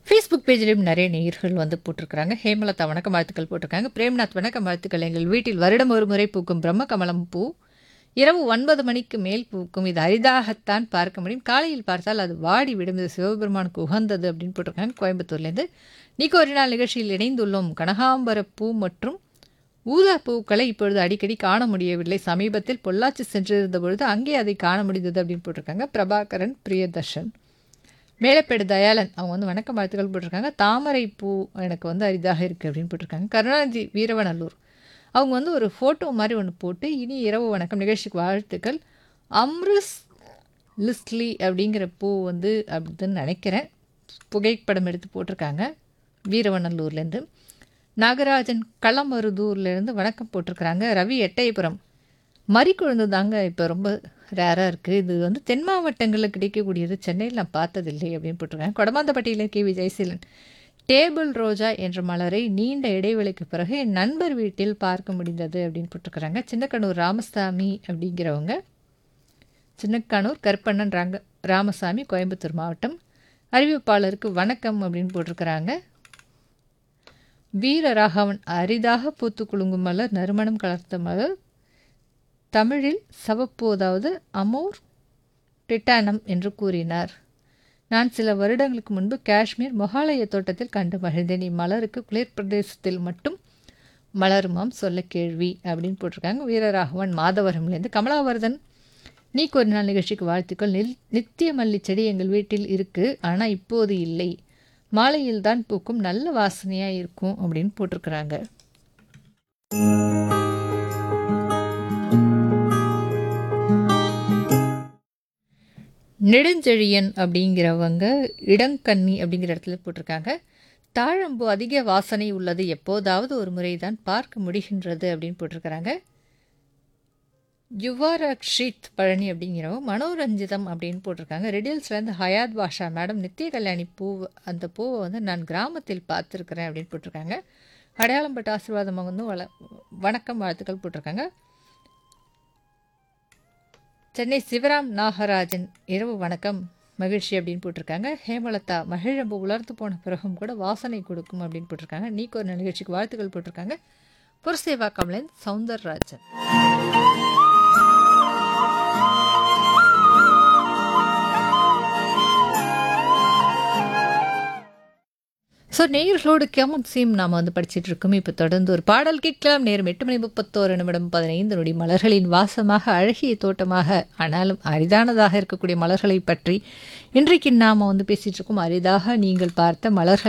Facebook பேஜ்லேயும் நிறைய நேயர்கள் வந்து போட்டிருக்கிறாங்க ஹேமலதா வணக்கம் வாழ்த்துக்கள் போட்டிருக்காங்க பிரேம்நாத் வணக்கம் வாழ்த்துக்கள் எங்கள் வீட்டில் வருடம் ஒரு முறை பூக்கும் பிரம்ம கமலம் பூ இரவு ஒன்பது மணிக்கு மேல் பூக்கும் இது அரிதாகத்தான் பார்க்க முடியும் காலையில் பார்த்தால் அது வாடி விடும் இது சிவபெருமானுக்கு உகந்தது அப்படின்னு போட்டிருக்காங்க கோயம்புத்தூர்லேருந்து நீக்கு ஒரு நாள் நிகழ்ச்சியில் இணைந்துள்ளோம் கனகாம்பர பூ மற்றும் ஊதா பூக்களை இப்பொழுது அடிக்கடி காண முடியவில்லை சமீபத்தில் பொள்ளாச்சி சென்றிருந்த பொழுது அங்கே அதை காண முடிந்தது அப்படின்னு போட்டிருக்காங்க பிரபாகரன் பிரியதர்ஷன் மேலப்பேடு தயாளன் அவங்க வந்து வணக்கம் வாழ்த்துக்கள் போட்டிருக்காங்க தாமரை பூ எனக்கு வந்து அரிதாக இருக்குது அப்படின்னு போட்டிருக்காங்க கருணாநிதி வீரவநல்லூர் அவங்க வந்து ஒரு ஃபோட்டோ மாதிரி ஒன்று போட்டு இனி இரவு வணக்கம் நிகழ்ச்சிக்கு வாழ்த்துக்கள் அம்ருஸ் லிஸ்ட்லி அப்படிங்கிற பூ வந்து அப்படின்னு நினைக்கிறேன் புகைப்படம் எடுத்து போட்டிருக்காங்க வீரவநல்லூர்லேருந்து நாகராஜன் களமருதூர்லேருந்து வணக்கம் போட்டிருக்கிறாங்க ரவி எட்டயபுரம் மறிக்குழுந்து தாங்க இப்போ ரொம்ப ரேராக இருக்குது இது வந்து தென் மாவட்டங்களில் கிடைக்கக்கூடியது சென்னையில் நான் பார்த்ததில்லை அப்படின்னு போட்டிருக்காங்க கொடமாந்தப்பட்டியில் கே விஜயசீலன் டேபிள் ரோஜா என்ற மலரை நீண்ட இடைவெளிக்கு பிறகு என் நண்பர் வீட்டில் பார்க்க முடிந்தது அப்படின்னு போட்டிருக்கிறாங்க சின்னக்கண்ணூர் ராமசாமி அப்படிங்கிறவங்க சின்னக்கண்ணூர் கருப்பண்ணன் ராங்க ராமசாமி கோயம்புத்தூர் மாவட்டம் அறிவிப்பாளருக்கு வணக்கம் அப்படின்னு போட்டிருக்கிறாங்க வீரராகவன் அரிதாக பூத்து குலுங்கும் மலர் நறுமணம் கலர்ந்த மலர் தமிழில் சவப்பு அதாவது அமோர் டிட்டானம் என்று கூறினார் நான் சில வருடங்களுக்கு முன்பு காஷ்மீர் மொகாலய தோட்டத்தில் கண்டு மகிழ்ந்தேன் இம்மலருக்கு குளிர் பிரதேசத்தில் மட்டும் மலருமாம் சொல்ல கேள்வி அப்படின்னு போட்டிருக்காங்க வீரராகவன் மாதவரம்லேருந்து கமலாவர்தன் நீக்கு ஒரு நாள் நிகழ்ச்சிக்கு வாழ்த்துக்கள் நில் நித்திய மல்லி செடி எங்கள் வீட்டில் இருக்குது ஆனால் இப்போது இல்லை மாலையில் தான் பூக்கும் நல்ல வாசனையாக இருக்கும் அப்படின்னு போட்டிருக்கிறாங்க நெடுஞ்செழியன் அப்படிங்கிறவங்க இடங்கண்ணி அப்படிங்கிற இடத்துல போட்டிருக்காங்க தாழம்பூ அதிக வாசனை உள்ளது எப்போதாவது ஒரு முறை தான் பார்க்க முடிகின்றது அப்படின்னு போட்டிருக்கிறாங்க யுவாரக்ஷித் பழனி அப்படிங்கிறவங்க மனோரஞ்சிதம் அப்படின்னு போட்டிருக்காங்க ரெடில்ஸ்லேருந்து ஹயாத் பாஷா மேடம் நித்திய கல்யாணி பூ அந்த பூவை வந்து நான் கிராமத்தில் பார்த்துருக்குறேன் அப்படின்னு போட்டிருக்காங்க அடையாளம்பட்ட ஆசீர்வாதம் வந்து வள வணக்கம் வாழ்த்துக்கள் போட்டிருக்காங்க சென்னை சிவராம் நாகராஜன் இரவு வணக்கம் மகிழ்ச்சி அப்படின்னு போட்டிருக்காங்க ஹேமலதா மகிழம்பு உலர்த்து போன பிறகும் கூட வாசனை கொடுக்கும் அப்படின்னு போட்டிருக்காங்க நீக்கு ஒரு நிகழ்ச்சிக்கு வாழ்த்துக்கள் போட்டிருக்காங்க புரசேவா கமலன் சவுந்தரராஜன் ஸோ நேயர்களோடு கேமன் சீம் நாம் வந்து படிச்சுட்டு இருக்கோம் இப்போ தொடர்ந்து ஒரு பாடல் கேட்கலாம் நேரம் எட்டு மணி முப்பத்தோரு நிமிடம் பதினைந்து நொடி மலர்களின் வாசமாக அழகிய தோட்டமாக ஆனாலும் அரிதானதாக இருக்கக்கூடிய மலர்களை பற்றி இன்றைக்கு நாம் வந்து பேசிகிட்டு இருக்கோம் அரிதாக நீங்கள் பார்த்த மலர்கள்